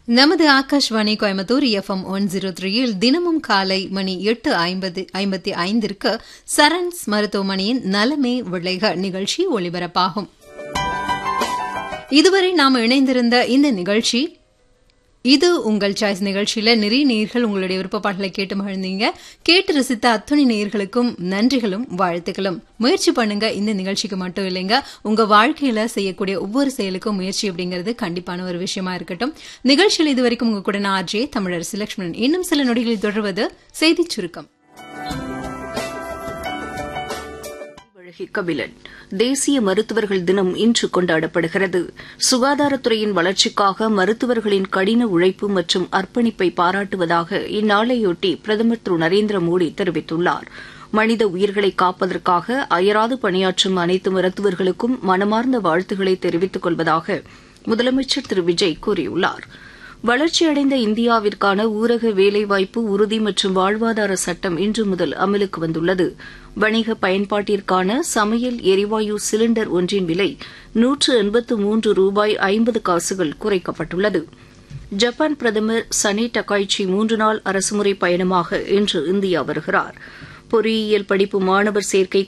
நமது Akashvani Coimbatore FM one zero த்ரீயில் தினமும் காலை மணி எட்டு ஐம்பது ஐம்பத்தி ஐந்திற்கு சரண்ஸ் மருத்துவமனையின் நலமே விளைக நிகழ்ச்சி ஒளிபரப்பாகும் இதுவரை நாம் இணைந்திருந்த இந்த நிகழ்ச்சி இது உங்கள் சாய்ஸ் நிகழ்ச்சியில நிறைய நேர்கள் உங்களுடைய விருப்பப்பாட்டலை கேட்டு மகிழ்ந்தீங்க கேட்டு ரசித்த அத்துணை நேர்களுக்கும் நன்றிகளும் வாழ்த்துக்களும் முயற்சி பண்ணுங்க இந்த நிகழ்ச்சிக்கு மட்டும் இல்லைங்க உங்க வாழ்க்கையில செய்யக்கூடிய ஒவ்வொரு செயலுக்கும் முயற்சி அப்படிங்கிறது கண்டிப்பான ஒரு விஷயமா இருக்கட்டும் நிகழ்ச்சியில் இதுவரைக்கும் உங்க கூட நான் ஆர்ஜே தமிழரசு லட்சுமணன் இன்னும் சில நொடிகளில் தொடர்வது செய்திச் சுருக்கம் அழகி கபிலன் தேசிய மருத்துவர்கள் தினம் இன்று கொண்டாடப்படுகிறது சுகாதாரத்துறையின் வளர்ச்சிக்காக மருத்துவர்களின் கடின உழைப்பு மற்றும் அர்ப்பணிப்பை பாராட்டுவதாக இந்நாளையொட்டி பிரதமர் திரு நரேந்திர மோடி தெரிவித்துள்ளார் மனித உயிர்களை காப்பதற்காக அயராது பணியாற்றும் அனைத்து மருத்துவர்களுக்கும் மனமார்ந்த வாழ்த்துக்களை தெரிவித்துக் கொள்வதாக முதலமைச்சர் திரு விஜய் கூறியுள்ளாா் வளர்ச்சியடைந்த இந்தியாவிற்கான ஊரக வேலைவாய்ப்பு உறுதி மற்றும் வாழ்வாதார சட்டம் இன்று முதல் அமலுக்கு வந்துள்ளது வணிக பயன்பாட்டிற்கான சமையல் எரிவாயு சிலிண்டர் ஒன்றின் விலை நூற்று எண்பத்து மூன்று ரூபாய் ஐம்பது காசுகள் குறைக்கப்பட்டுள்ளது ஜப்பான் பிரதமர் சனி டக்காய்ச்சி மூன்று நாள் அரசுமுறை பயணமாக இன்று இந்தியா வருகிறார் பொறியியல் படிப்பு மாணவர் சேர்க்கை